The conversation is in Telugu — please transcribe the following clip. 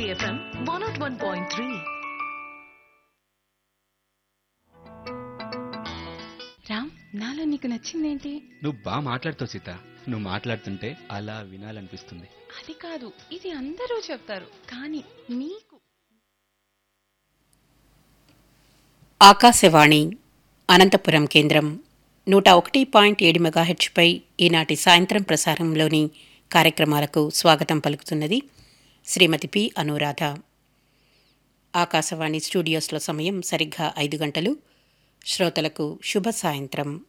FM one naught one point three Ram నాలో నీకు నచ్చిందేంటి నువ్వు బాగా మాట్లాడుతావు సీత నువ్వు మాట్లాడుతుంటే అలా వినాలనిపిస్తుంది అది కాదు ఇది అందరూ చెప్తారు కానీ నీకు ఆకాశవాణి అనంతపురం కేంద్రం నూట ఒకటి పాయింట్ ఏడు మెగాహెచ్పై ఈనాటి సాయంత్రం ప్రసారంలోని కార్యక్రమాలకు స్వాగతం పలుకుతున్నది శ్రీమతి పి అనురాధ ఆకాశవాణి స్టూడియోస్లో సమయం సరిగ్గా ఐదు గంటలు శ్రోతలకు శుభ సాయంత్రం